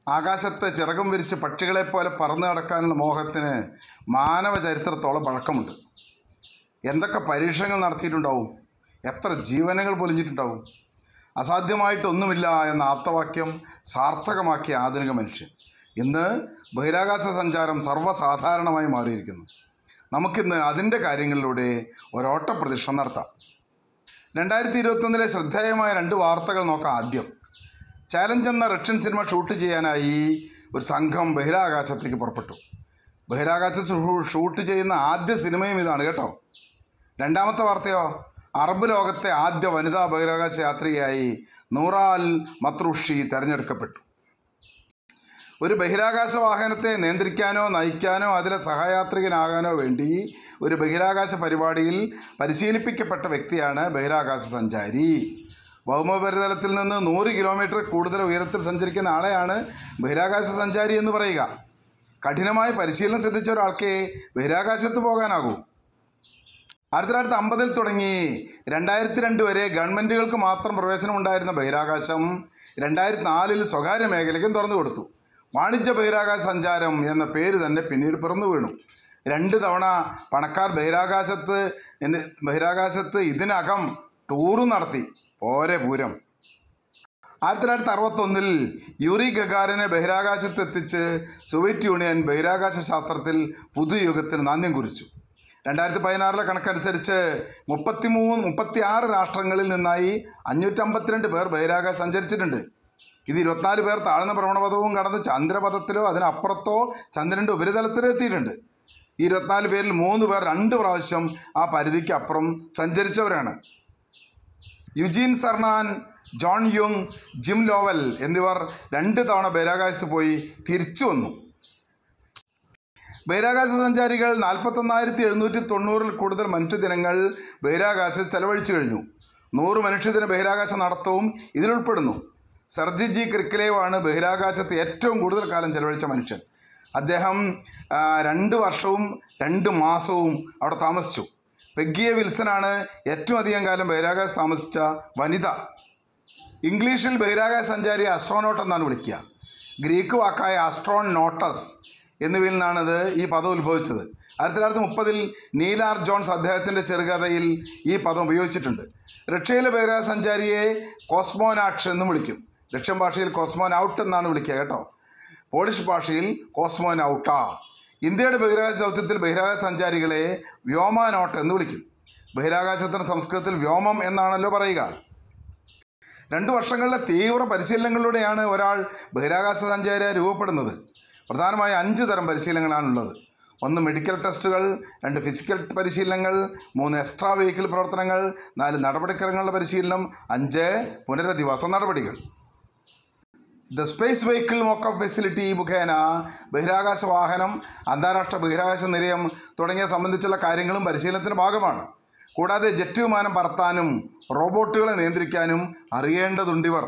ആകാശത്ത് ചിറകും വിരിച്ച് പക്ഷികളെപ്പോലെ പറന്നു നടക്കാനുള്ള മോഹത്തിന് മാനവ ചരിത്രത്തോളം പഴക്കമുണ്ട് എന്തൊക്കെ പരീക്ഷണങ്ങൾ നടത്തിയിട്ടുണ്ടാവും എത്ര ജീവനങ്ങൾ പൊലിഞ്ഞിട്ടുണ്ടാവും അസാധ്യമായിട്ടൊന്നുമില്ല എന്ന ആപ്തവാക്യം സാർത്ഥകമാക്കിയ ആധുനിക മനുഷ്യൻ ഇന്ന് ബഹിരാകാശ സഞ്ചാരം സർവ്വസാധാരണമായി മാറിയിരിക്കുന്നു നമുക്കിന്ന് അതിൻ്റെ കാര്യങ്ങളിലൂടെ ഒരോട്ട പ്രദക്ഷിണം നടത്താം രണ്ടായിരത്തി ഇരുപത്തൊന്നിലെ ശ്രദ്ധേയമായ രണ്ട് വാർത്തകൾ നോക്കാം ആദ്യം ചാലഞ്ച് എന്ന റഷ്യൻ സിനിമ ഷൂട്ട് ചെയ്യാനായി ഒരു സംഘം ബഹിരാകാശത്തേക്ക് പുറപ്പെട്ടു ബഹിരാകാശത്ത് ഷൂ- ഷൂട്ട് ചെയ്യുന്ന ആദ്യ സിനിമയും ഇതാണ് കേട്ടോ രണ്ടാമത്തെ വാർത്തയോ അറബ് ലോകത്തെ ആദ്യ വനിതാ ബഹിരാകാശ യാത്രികയായി നൂറാൽ മത്രൂഷി തിരഞ്ഞെടുക്കപ്പെട്ടു ഒരു ബഹിരാകാശ വാഹനത്തെ നിയന്ത്രിക്കാനോ നയിക്കാനോ അതിലെ സഹയാത്രികനാകാനോ വേണ്ടി ഒരു ബഹിരാകാശ പരിപാടിയിൽ പരിശീലിപ്പിക്കപ്പെട്ട വ്യക്തിയാണ് ബഹിരാകാശ സഞ്ചാരി ഭൗമോപരിതലത്തിൽ നിന്ന് നൂറ് കിലോമീറ്റർ കൂടുതൽ ഉയരത്തിൽ സഞ്ചരിക്കുന്ന ആളെയാണ് ബഹിരാകാശ സഞ്ചാരി എന്ന് പറയുക കഠിനമായ പരിശീലനം സിദ്ധിച്ച ഒരാൾക്ക് ബഹിരാകാശത്ത് പോകാനാകൂ ആയിരത്തി തൊള്ളായിരത്തി അമ്പതിൽ തുടങ്ങി രണ്ടായിരത്തി രണ്ട് വരെ ഗവൺമെൻറ്റുകൾക്ക് മാത്രം പ്രവേശനം ഉണ്ടായിരുന്ന ബഹിരാകാശം രണ്ടായിരത്തി നാലിൽ സ്വകാര്യ മേഖലയ്ക്കും തുറന്നു കൊടുത്തു വാണിജ്യ ബഹിരാകാശ സഞ്ചാരം എന്ന പേര് തന്നെ പിന്നീട് പിറന്നു വീണു രണ്ട് തവണ പണക്കാർ ബഹിരാകാശത്ത് എന്ന് ബഹിരാകാശത്ത് ഇതിനകം ടൂറും നടത്തി പോരെ പൂരം ആയിരത്തി തൊള്ളായിരത്തി അറുപത്തൊന്നിൽ യൂറി ഗഗാറിനെ ബഹിരാകാശത്ത് എത്തിച്ച് സോവിയറ്റ് യൂണിയൻ ബഹിരാകാശ ശാസ്ത്രത്തിൽ പുതുയുഗത്തിന് നാന്ദ്യം കുറിച്ചു രണ്ടായിരത്തി പതിനാറിലെ കണക്കനുസരിച്ച് മുപ്പത്തിമൂന്ന് മുപ്പത്തി ആറ് രാഷ്ട്രങ്ങളിൽ നിന്നായി അഞ്ഞൂറ്റമ്പത്തിരണ്ട് പേർ ബഹിരാകാശം സഞ്ചരിച്ചിട്ടുണ്ട് ഇത് ഇരുപത്തിനാല് പേർ താഴ്ന്ന ഭ്രമണപഥവും കടന്ന് ചന്ദ്രപഥത്തിലോ അതിനപ്പുറത്തോ ചന്ദ്രൻ്റെ ഉപരിതലത്തിലോ എത്തിയിട്ടുണ്ട് ഈ ഇരുപത്തിനാല് പേരിൽ മൂന്ന് പേർ രണ്ട് പ്രാവശ്യം ആ പരിധിക്ക് അപ്പുറം സഞ്ചരിച്ചവരാണ് Eugene Cernan John Young Jim Lovell എന്നിവർ രണ്ട് തവണ ബഹിരാകാശത്ത് പോയി തിരിച്ചു വന്നു ബഹിരാകാശ സഞ്ചാരികൾ നാൽപ്പത്തൊന്നായിരത്തി എഴുന്നൂറ്റി തൊണ്ണൂറിൽ കൂടുതൽ മനുഷ്യദിനങ്ങൾ ബഹിരാകാശത്ത് ചെലവഴിച്ചു കഴിഞ്ഞു നൂറ് മനുഷ്യദിന ബഹിരാകാശ നടത്തവും ഇതിലുൾപ്പെടുന്നു സർജി ജി ക്രിക്കലേവാണ് ബഹിരാകാശത്ത് ഏറ്റവും കൂടുതൽ കാലം ചെലവഴിച്ച മനുഷ്യൻ അദ്ദേഹം ആ, രണ്ട് വർഷവും രണ്ട് മാസവും അവിടെ താമസിച്ചു പെഗ്ഗിയ വിൽസനാണ് ഏറ്റവും അധികം കാലം ബഹിരാകാശത്ത് താമസിച്ച വനിത ഇംഗ്ലീഷിൽ ബഹിരാകാശ സഞ്ചാരി അസ്ട്രോനോട്ട് എന്നാണ് വിളിക്കുക ഗ്രീക്ക് വാക്കായ അസ്ട്രോൺ നോട്ടസ് എന്നിവയിൽ നിന്നാണിത് ഈ പദം ഉത്ഭവിച്ചത് ആയിരത്തി തൊള്ളായിരത്തി മുപ്പതിൽ നീലാർ ജോൺസ് അദ്ദേഹത്തിൻ്റെ ചെറുകഥയിൽ ഈ പദം ഉപയോഗിച്ചിട്ടുണ്ട് റഷ്യയിലെ ബഹിരാകാശ സഞ്ചാരിയെ കോസ്മോനാട്ട് എന്നും വിളിക്കും റഷ്യൻ ഭാഷയിൽ കോസ്മോനൗട്ട് എന്നാണ് വിളിക്കുക കേട്ടോ പോളിഷ് ഭാഷയിൽ കോസ്മോനൗട്ട ഇന്ത്യയുടെ ബഹിരാകാശ ദൗത്യത്തിൽ ബഹിരാകാശ സഞ്ചാരികളെ വ്യോമാനോട്ട് എന്ന് വിളിക്കും ബഹിരാകാശത്തിന് സംസ്കൃതത്തിൽ വ്യോമം എന്നാണല്ലോ പറയുക രണ്ട് വർഷങ്ങളിലെ തീവ്ര പരിശീലനങ്ങളിലൂടെയാണ് ഒരാൾ ബഹിരാകാശ സഞ്ചാരിയായി രൂപപ്പെടുന്നത് പ്രധാനമായി അഞ്ച് തരം പരിശീലനങ്ങളാണുള്ളത് ഒന്ന് മെഡിക്കൽ ടെസ്റ്റുകൾ രണ്ട് ഫിസിക്കൽ പരിശീലനങ്ങൾ മൂന്ന് എക്സ്ട്രാ വെഹിക്കിൾ പ്രവർത്തനങ്ങൾ നാല് നടപടിക്രമങ്ങളുടെ പരിശീലനം അഞ്ച് പുനരധിവാസ നടപടികൾ the space vehicle mockup facility മുഖേന ബഹിരാകാശ വാഹനം അന്താരാഷ്ട്ര ബഹിരാകാശ നിലയം തുടങ്ങിയ സംബന്ധിച്ചുള്ള കാര്യങ്ങളും പരിശീലനത്തിൻ്റെ ഭാഗമാണ് കൂടാതെ ജെറ്റ് വിമാനം പറത്താനും റോബോട്ടുകളെ നിയന്ത്രിക്കാനും അറിയേണ്ടതുണ്ടിവർ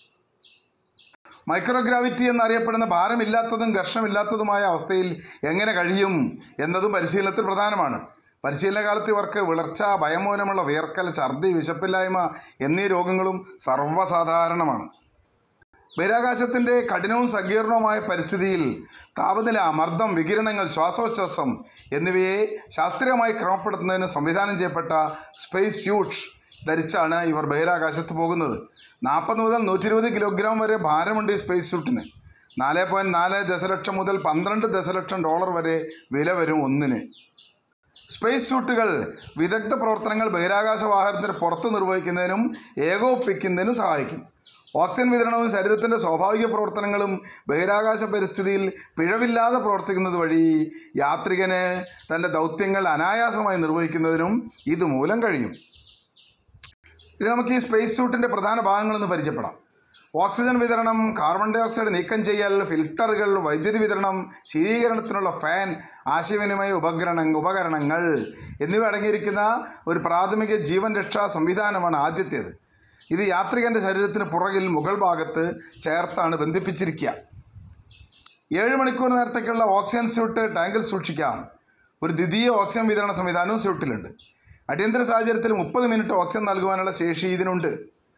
മൈക്രോഗ്രാവിറ്റി എന്നറിയപ്പെടുന്ന ഭാരമില്ലാത്തതും ഘർഷമില്ലാത്തതുമായ അവസ്ഥയിൽ എങ്ങനെ കഴിയും എന്നതും പരിശീലനത്തിൽ പ്രധാനമാണ് പരിശീലനകാലത്ത് ഇവർക്ക് വിളർച്ച ഭയം മൂലമുള്ള വിയർക്കൽ ഛർദി വിശപ്പില്ലായ്മ എന്നീ രോഗങ്ങളും സർവ്വസാധാരണമാണ് ബഹിരാകാശത്തിൻ്റെ കഠിനവും സങ്കീർണവുമായ പരിസ്ഥിതിയിൽ താപനില മർദ്ദം വികിരണങ്ങൾ ശ്വാസോച്ഛ്വാസം എന്നിവയെ ശാസ്ത്രീയമായി ക്രമപ്പെടുത്തുന്നതിന് സംവിധാനം ചെയ്യപ്പെട്ട സ്പേസ് സ്യൂട്ട്സ് ധരിച്ചാണ് ഇവർ ബഹിരാകാശത്ത് പോകുന്നത് നാൽപ്പത് മുതൽ നൂറ്റി ഇരുപത് കിലോഗ്രാം വരെ ഭാരമുണ്ട് ഈ സ്പേസ് സ്യൂട്ടിന് നാല് പോയിൻറ്റ് നാല് ദശലക്ഷം മുതൽ പന്ത്രണ്ട് ദശലക്ഷം ഡോളർ വരെ വില വരും ഒന്നിന് സ്പേസ് സ്യൂട്ടുകൾ വിദഗ്ധ പ്രവർത്തനങ്ങൾ ബഹിരാകാശ വാഹനത്തിന് പുറത്ത് നിർവഹിക്കുന്നതിനും ഏകോപിപ്പിക്കുന്നതിനും സഹായിക്കും ഓക്സിജൻ വിതരണവും ശരീരത്തിൻ്റെ സ്വാഭാവിക പ്രവർത്തനങ്ങളും ബഹിരാകാശ പരിസ്ഥിതിയിൽ പിഴവില്ലാതെ പ്രവർത്തിക്കുന്നത് വഴി യാത്രികന് തൻ്റെ ദൗത്യങ്ങൾ അനായാസമായി നിർവഹിക്കുന്നതിനും ഇതുമൂലം കഴിയും ഇനി നമുക്ക് ഈ സ്പേസ് സ്യൂട്ടിൻ്റെ പ്രധാന ഭാഗങ്ങളൊന്ന് പരിചയപ്പെടാം ഓക്സിജൻ വിതരണം കാർബൺ ഡൈ ഓക്സൈഡ് നീക്കം ചെയ്യൽ ഫിൽട്ടറുകൾ വൈദ്യുതി വിതരണം ശീതീകരണത്തിനുള്ള ഫാൻ ആശയവിനിമയ ഉപകരണ ഉപകരണങ്ങൾ എന്നിവ അടങ്ങിയിരിക്കുന്ന ഒരു പ്രാഥമിക ജീവൻ രക്ഷാ സംവിധാനമാണ് ആദ്യത്തേത് ഇത് യാത്രികൻ്റെ ശരീരത്തിന് പുറകിൽ മുകൾ ഭാഗത്ത് ചേർത്താണ് ബന്ധിപ്പിച്ചിരിക്കുക ഏഴ് മണിക്കൂർ നേരത്തേക്കുള്ള ഓക്സിജൻ സ്യൂട്ട് ടാങ്കിൽ സൂക്ഷിക്കാം ഒരു ദ്വിതീയ ഓക്സിജൻ വിതരണ സംവിധാനവും സ്യൂട്ടിലുണ്ട് അടിയന്തര സാഹചര്യത്തിൽ മുപ്പത് മിനിറ്റ് ഓക്സിജൻ നൽകുവാനുള്ള ശേഷി ഇതിനുണ്ട്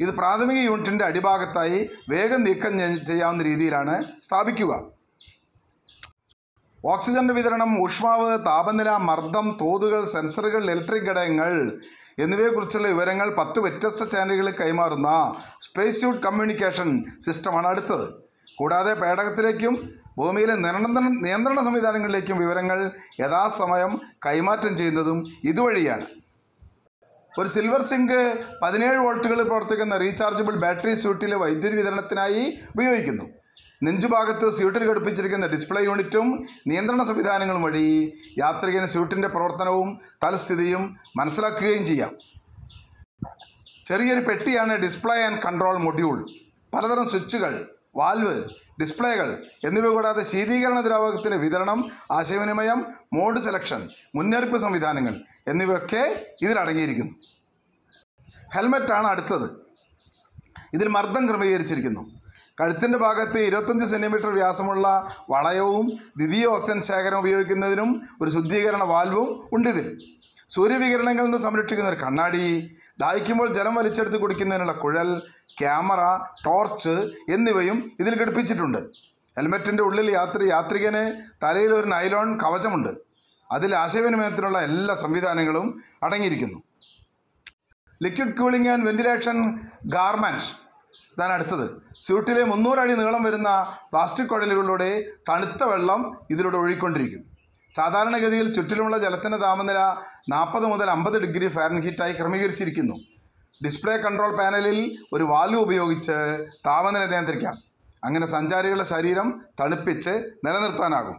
ഇത് പ്രാഥമിക യൂണിറ്റിൻ്റെ അടിഭാഗത്തായി വേഗം നീക്കം ചെയ്യ- ചെയ്യാവുന്ന രീതിയിലാണ് സ്ഥാപിക്കുക ഓക്സിജന്റെ വിതരണം ഊഷ്മാവ് താപനില മർദ്ദം തോതുകൾ സെൻസറുകൾ ഇലക്ട്രിക് ഘടകങ്ങൾ എന്നിവയെക്കുറിച്ചുള്ള വിവരങ്ങൾ പത്ത് വ്യത്യസ്ത ചാനലുകളിൽ കൈമാറുന്ന സ്പേസ് സ്യൂട്ട് കമ്മ്യൂണിക്കേഷൻ സിസ്റ്റമാണ് അടുത്തത് കൂടാതെ പേടകത്തിലേക്കും ഭൂമിയിലെ നിയന്ത്രണ നിയന്ത്രണ സംവിധാനങ്ങളിലേക്കും വിവരങ്ങൾ യഥാസമയം കൈമാറ്റം ചെയ്യുന്നതും ഇതുവഴിയാണ് ഒരു സിൽവർ സിങ്ക് പതിനേഴ് വോൾട്ടുകളിൽ പ്രവർത്തിക്കുന്ന റീചാർജബിൾ ബാറ്ററി സ്യൂട്ടിലെ വൈദ്യുതി വിതരണത്തിനായി ഉപയോഗിക്കുന്നു നെഞ്ചുഭാഗത്ത് സ്യൂട്ടിൽ ഘടിപ്പിച്ചിരിക്കുന്ന ഡിസ്പ്ലേ യൂണിറ്റും നിയന്ത്രണ സംവിധാനങ്ങളും വഴി യാത്രികന് സ്യൂട്ടിൻ്റെ പ്രവർത്തനവും തൽസ്ഥിതിയും മനസ്സിലാക്കുകയും ചെയ്യാം ചെറിയൊരു പെട്ടിയാണ് ഡിസ്പ്ലേ ആൻഡ് കൺട്രോൾ മൊഡ്യൂൾ പലതരം സ്വിച്ചുകൾ വാൽവ് ഡിസ്പ്ലേകൾ എന്നിവ കൂടാതെ ശീതീകരണ ദ്രാവകത്തിൻ്റെ വിതരണം ആശയവിനിമയം മോഡ് സെലക്ഷൻ മുന്നറിയിപ്പ് സംവിധാനങ്ങൾ എന്നിവയൊക്കെ ഇതിലടങ്ങിയിരിക്കുന്നു ഹെൽമറ്റാണ് അടുത്തത് ഇതിൽ മർദ്ദം ക്രമീകരിച്ചിരിക്കുന്നു കഴുത്തിൻ്റെ ഭാഗത്ത് ഇരുപത്തഞ്ച് സെൻറ്റിമീറ്റർ വ്യാസമുള്ള വളയവും ദ്വിതീയ ഓക്സിജൻ ശേഖരം ഉപയോഗിക്കുന്നതിനും ഒരു ശുദ്ധീകരണ വാൽവും ഉണ്ടിതിൽ സൂര്യവികിരണങ്ങളിൽ നിന്ന് സംരക്ഷിക്കുന്ന ഒരു കണ്ണാടി ദാഹിക്കുമ്പോൾ ജലം വലിച്ചെടുത്ത് കുടിക്കുന്നതിനുള്ള കുഴൽ ക്യാമറ ടോർച്ച് എന്നിവയും ഇതിൽ ഘടിപ്പിച്ചിട്ടുണ്ട് ഹെൽമെറ്റിൻ്റെ ഉള്ളിൽ യാത്രി യാത്രികന് തലയിൽ ഒരു നൈലോൺ കവചമുണ്ട് അതിൽ ആശയവിനിമയത്തിനുള്ള എല്ലാ സംവിധാനങ്ങളും അടങ്ങിയിരിക്കുന്നു liquid cooling and ventilation garment ഇതാണ് അടുത്തത് സ്യൂട്ടിലെ മുന്നൂറ് അടി നീളം വരുന്ന പ്ലാസ്റ്റിക് കുഴലുകളിലൂടെ തണുത്ത വെള്ളം ഇതിലൂടെ ഒഴുകിക്കൊണ്ടിരിക്കും സാധാരണഗതിയിൽ ചുറ്റിലുമുള്ള ജലത്തിൻ്റെ താപനില നാൽപ്പത് മുതൽ അമ്പത് ഡിഗ്രി ഫാരൻഹീറ്റായി ക്രമീകരിച്ചിരിക്കുന്നു ഡിസ്പ്ലേ കൺട്രോൾ പാനലിൽ ഒരു വാൽവ് ഉപയോഗിച്ച് താപനില നിയന്ത്രിക്കാം അങ്ങനെ സഞ്ചാരികളുടെ ശരീരം തണുപ്പിച്ച് നിലനിർത്താനാകും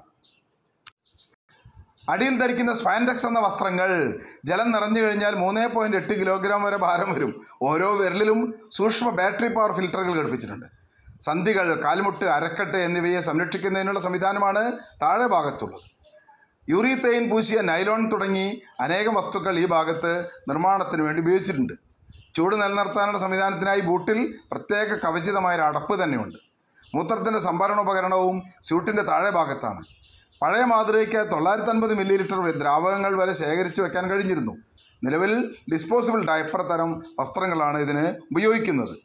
അടിയിൽ ധരിക്കുന്ന സ്പാൻഡെക്സ് എന്ന വസ്ത്രങ്ങൾ ജലം നിറഞ്ഞു കഴിഞ്ഞാൽ മൂന്ന് പോയിൻറ്റ് എട്ട് കിലോഗ്രാം വരെ ഭാരം വരും ഓരോ വിരലിലും സൂക്ഷ്മ ബാറ്ററി പവർ ഫിൽറ്ററുകൾ ഘടിപ്പിച്ചിട്ടുണ്ട് സന്ധികൾ കാൽമുട്ട് അരക്കെട്ട് എന്നിവയെ സംരക്ഷിക്കുന്നതിനുള്ള സംവിധാനമാണ് താഴെ ഭാഗത്തുള്ളത് യൂറിത്തെയിൻ പൂശിയ നൈലോൺ തുടങ്ങി അനേകം വസ്തുക്കൾ ഈ ഭാഗത്ത് നിർമ്മാണത്തിന് വേണ്ടി ഉപയോഗിച്ചിട്ടുണ്ട് ചൂട് നിലനിർത്താനുള്ള സംവിധാനത്തിനായി ബൂട്ടിൽ പ്രത്യേക കവചിതമായ ഒരു അടപ്പ് തന്നെയുണ്ട് മൂത്രത്തിൻ്റെ സംഭരണോപകരണവും സ്യൂട്ടിൻ്റെ താഴെ ഭാഗത്താണ് പഴയ മാതൃകയ്ക്ക് തൊള്ളായിരത്തി അൻപത് മില്ലി ലിറ്റർ ദ്രാവകങ്ങൾ വരെ ശേഖരിച്ചു വെക്കാൻ കഴിഞ്ഞിരുന്നു നിലവിൽ ഡിസ്പോസിബിൾ ഡയപ്പർ തരം വസ്ത്രങ്ങളാണ് ഇതിന് ഉപയോഗിക്കുന്നത്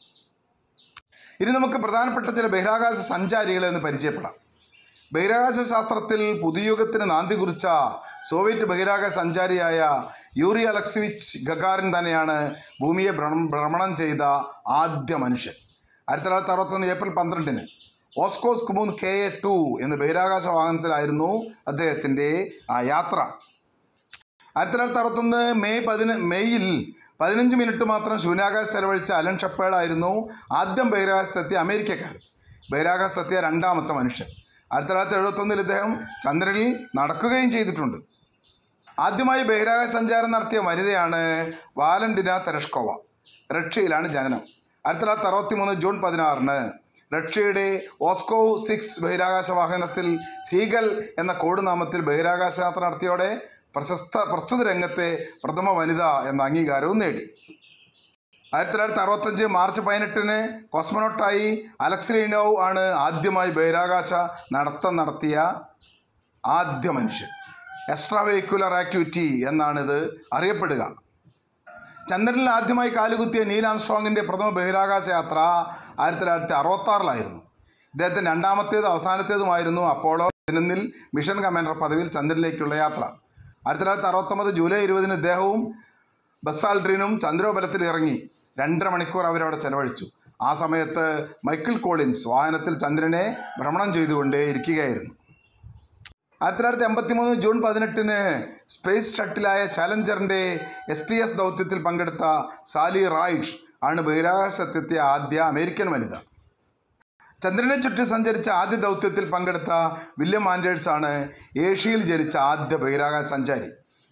ഇനി നമുക്ക് പ്രധാനപ്പെട്ട ചില ബഹിരാകാശ സഞ്ചാരികളെ ഒന്ന് പരിചയപ്പെടാം ബഹിരാകാശ ശാസ്ത്രത്തിൽ പുതുയുഗത്തിന് നാന്തി കുറിച്ച സോവിയറ്റ് ബഹിരാകാശ സഞ്ചാരിയായ യൂറി അലക്സിവിച്ച് ഗഗാറിൻ തന്നെയാണ് ഭൂമിയെ ഭ്രമണം ഭ്രമണം ചെയ്ത ആദ്യ മനുഷ്യൻ ആയിരത്തി തൊള്ളായിരത്തി അറുപത്തൊന്ന് ഏപ്രിൽ പന്ത്രണ്ടിന് ഓസ്കോസ് കുമൂൻ കെ എ ടു എന്ന ബഹിരാകാശ വാഹനത്തിലായിരുന്നു അദ്ദേഹത്തിൻ്റെ ആ യാത്ര ആയിരത്തി തൊള്ളായിരത്തി അറുപത്തൊന്ന് മെയ് പതിന മെയ്യിൽ പതിനഞ്ച് മിനിറ്റ് മാത്രം ശൂന്യാകാശം ചെലവഴിച്ച അലൻ ഷപ്പേർഡായിരുന്നു ആദ്യം ബഹിരാകാശത്തെത്തിയ അമേരിക്കക്കാരൻ ബഹിരാകാശത്തെത്തിയ രണ്ടാമത്തെ മനുഷ്യൻ ആയിരത്തി തൊള്ളായിരത്തി എഴുപത്തൊന്നിൽ ഇദ്ദേഹം ചന്ദ്രനിൽ നടക്കുകയും ചെയ്തിട്ടുണ്ട് ആദ്യമായി ബഹിരാകാശ സഞ്ചാരം നടത്തിയ വനിതയാണ് വാലന്റിന തെരഷ്കോവ റഷ്യയിലാണ് ജനനം ആയിരത്തി തൊള്ളായിരത്തി അറുപത്തി മൂന്ന് ജൂൺ പതിനാറിന് റഷ്യയുടെ ഓസ്കോ സിക്സ് ബഹിരാകാശ വാഹനത്തിൽ സീഗൽ എന്ന കോഡ് നാമത്തിൽ ബഹിരാകാശ യാത്ര നടത്തിയോടെ പ്രശസ്ത പ്രസ്തുത രംഗത്തെ പ്രഥമ വനിത എന്ന അംഗീകാരവും നേടി ആയിരത്തി തൊള്ളായിരത്തി അറുപത്തഞ്ച് മാർച്ച് പതിനെട്ടിന് കോസ്മോനോട്ടായി അലക്സിലിനോവ് ആണ് ആദ്യമായി ബഹിരാകാശ നടത്തം നടത്തിയ ആദ്യ മനുഷ്യൻ എക്സ്ട്രാ വെഹിക്കുലർ ആക്ടിവിറ്റി എന്നാണിത് അറിയപ്പെടുക ചന്ദ്രനിൽ ആദ്യമായി കാലുകുത്തിയ നീൽ ആംസ്ട്രോങ്ങിൻ്റെ പ്രഥമ ബഹിരാകാശ യാത്ര ആയിരത്തി തൊള്ളായിരത്തി അറുപത്താറിലായിരുന്നു ഇദ്ദേഹത്തിൻ്റെ രണ്ടാമത്തേതും അവസാനത്തേതുമായിരുന്നു അപ്പോളോ പതിനൊന്നിൽ മിഷൻ കമാൻഡർ പദവിയിൽ ചന്ദ്രനിലേക്കുള്ള യാത്ര ആയിരത്തി തൊള്ളായിരത്തി അറുപത്തൊമ്പത് ജൂലൈ ഇരുപതിന് ഇദ്ദേഹവും ബസാൾഡ്രിനും ചന്ദ്രോപലത്തിൽ ഇറങ്ങി രണ്ടര മണിക്കൂർ അവരവിടെ ചെലവഴിച്ചു ആ സമയത്ത് മൈക്കിൾ കോളിൻസ് വാഹനത്തിൽ ചന്ദ്രനെ ഭ്രമണം ചെയ്തുകൊണ്ടേ ഇരിക്കുകയായിരുന്നു ആയിരത്തി തൊള്ളായിരത്തി എൺപത്തി മൂന്ന് ജൂൺ പതിനെട്ടിന് സ്പേസ് ഷട്ടിലായ ചാലഞ്ചറിൻ്റെ എസ് ടി എസ് ദൗത്യത്തിൽ പങ്കെടുത്ത സാലി റായിഷ് ആണ് ബഹിരാകാശത്തെത്തിയ ആദ്യ അമേരിക്കൻ വനിത ചന്ദ്രനെ ചുറ്റി സഞ്ചരിച്ച ആദ്യ ദൗത്യത്തിൽ പങ്കെടുത്ത വില്യം ആൻഡേഴ്സ് ആണ് ഏഷ്യയിൽ ജനിച്ച ആദ്യ ബഹിരാകാശ സഞ്ചാരി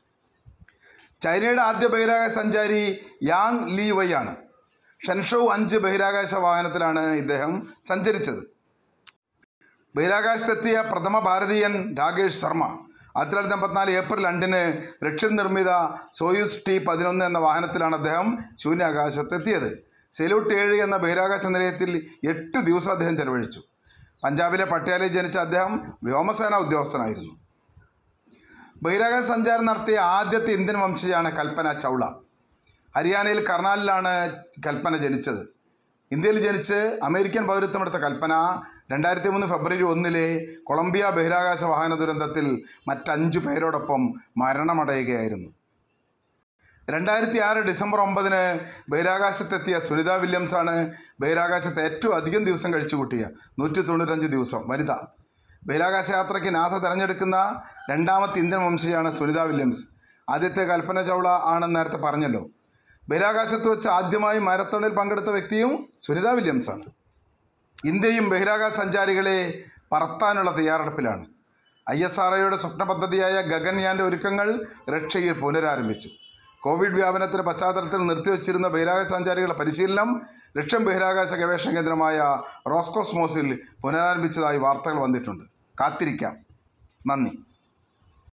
ചൈനയുടെ ആദ്യ ബഹിരാകാശ സഞ്ചാരി യാങ് ലീ വൈ ആണ് ഷെൻഷോ അഞ്ച് ബഹിരാകാശ വാഹനത്തിലാണ് ഇദ്ദേഹം സഞ്ചരിച്ചത് ബഹിരാകാശത്തെത്തിയ പ്രഥമ ഭാരതീയൻ രാകേഷ് ശർമ്മ ആയിരത്തി തൊള്ളായിരത്തി അമ്പത്തിനാല് ഏപ്രിൽ രണ്ടിന് റഷ്യൻ നിർമ്മിത സോയൂസ് ടി പതിനൊന്ന് എന്ന വാഹനത്തിലാണ് അദ്ദേഹം ശൂന്യാകാശത്തെത്തിയത് സെലൂട്ട് ഏഴ് എന്ന ബഹിരാകാശ നിലയത്തിൽ എട്ട് ദിവസം അദ്ദേഹം ചെലവഴിച്ചു പഞ്ചാബിലെ പട്യാലയിൽ ജനിച്ച അദ്ദേഹം വ്യോമസേന ഉദ്യോഗസ്ഥനായിരുന്നു ബഹിരാകാശ സഞ്ചാരം നടത്തിയ ആദ്യത്തെ ഇന്ത്യൻ വംശജയാണ് കൽപ്പന ചൗള ഹരിയാനയിൽ കർണാലിലാണ് കൽപ്പന ജനിച്ചത് ഇന്ത്യയിൽ ജനിച്ച് അമേരിക്കൻ പൗരത്വമെടുത്ത കൽപ്പന രണ്ടായിരത്തി മൂന്ന് ഫെബ്രുവരി ഒന്നിലെ കൊളംബിയ ബഹിരാകാശ വാഹന ദുരന്തത്തിൽ മറ്റഞ്ചു പേരോടൊപ്പം മരണമടയുകയായിരുന്നു രണ്ടായിരത്തി ആറ് ഡിസംബർ ഒമ്പതിന് ബഹിരാകാശത്തെത്തിയ സുനിത വില്യംസാണ് ബഹിരാകാശത്ത് ഏറ്റവും അധികം ദിവസം കഴിച്ചുകൂട്ടിയ നൂറ്റി തൊണ്ണൂറ്റഞ്ച് ദിവസം വനിത ബഹിരാകാശ യാത്രയ്ക്ക് നാസ തിരഞ്ഞെടുക്കുന്ന രണ്ടാമത്തെ ഇന്ത്യൻ വംശജയാണ് സുനിത വില്യംസ് ആദ്യത്തെ കൽപ്പന ചൗള ആണെന്ന് നേരത്തെ പറഞ്ഞല്ലോ ബഹിരാകാശത്ത് വെച്ച് ആദ്യമായി മാരത്തോണിൽ പങ്കെടുത്ത വ്യക്തിയും സുനിത വില്യംസാണ് ഇന്ത്യയും ബഹിരാകാശ സഞ്ചാരികളെ പറത്താനുള്ള തയ്യാറെടുപ്പിലാണ് ഐ എസ് ആർ ഒയുടെ സ്വപ്ന പദ്ധതിയായ ഗഗൻയാൻ്റെ ഒരുക്കങ്ങൾ റഷ്യയിൽ പുനരാരംഭിച്ചു കോവിഡ് വ്യാപനത്തിന്റെ പശ്ചാത്തലത്തിൽ നിർത്തിവച്ചിരുന്ന ബഹിരാകാശ സഞ്ചാരികളുടെ പരിശീലനം ലക്ഷ്യം ബഹിരാകാശ ഗവേഷണ കേന്ദ്രമായ റോസ്കോസ്മോസിൽ പുനരാരംഭിച്ചതായി വാർത്തകൾ വന്നിട്ടുണ്ട് കാത്തിരിക്കാം നന്ദി